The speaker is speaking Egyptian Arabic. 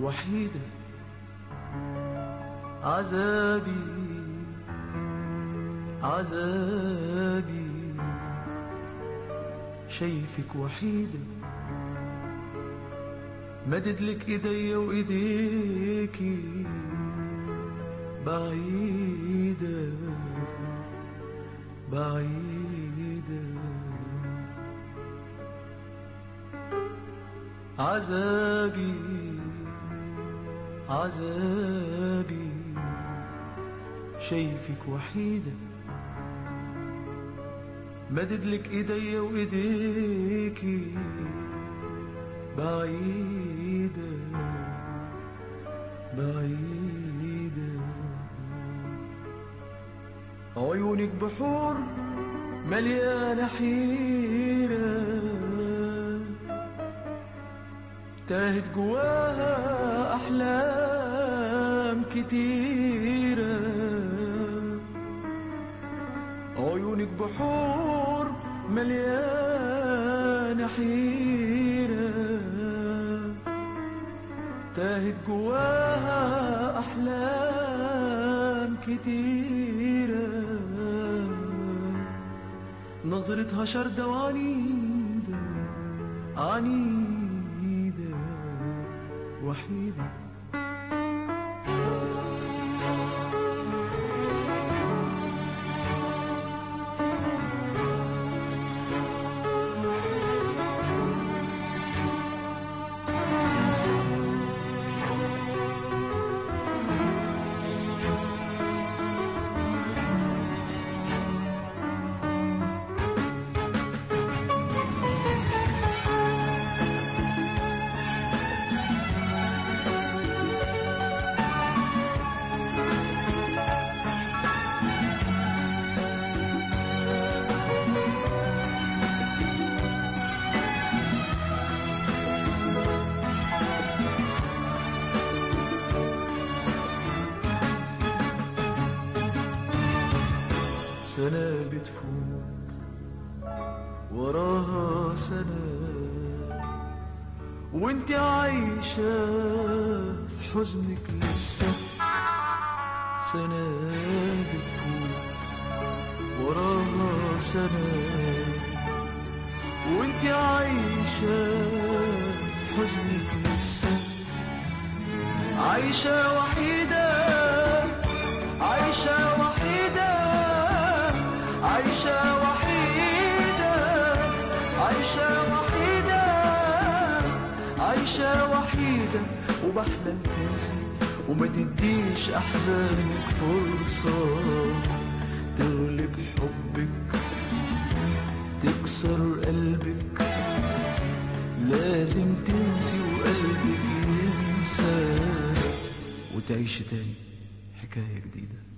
وحيدة عذابي عذابي شايفك وحيدة مدد لك ايديا وايديكي بعيدة بعيدة عذابي عذابي شايفك وحيدة مدد لك ايديا وايديكي بعيدة بعيدة عيونك بحور مليانة حيرة تاهت جواها أحلام كتيرة عيونك بحور مليانة حيرة تاهت جواها أحلام كتيرة نظرتها شردة وعنيدة عنيدة وحيدة سنة بتفوت وراها سنة وانت عايشة في حزنك لسه سنة بتفوت وراها سنة وانت عايشة في حزنك لسه عايشة وحيدة عايشة وحيدة عايشة وحيدة عايشة وحيدة عايشة وحيدة وبحلم تنسي وما تديش أحزانك فرصة تغلب حبك تكسر قلبك لازم تنسي وقلبك ينسى وتعيش تاني حكاية جديدة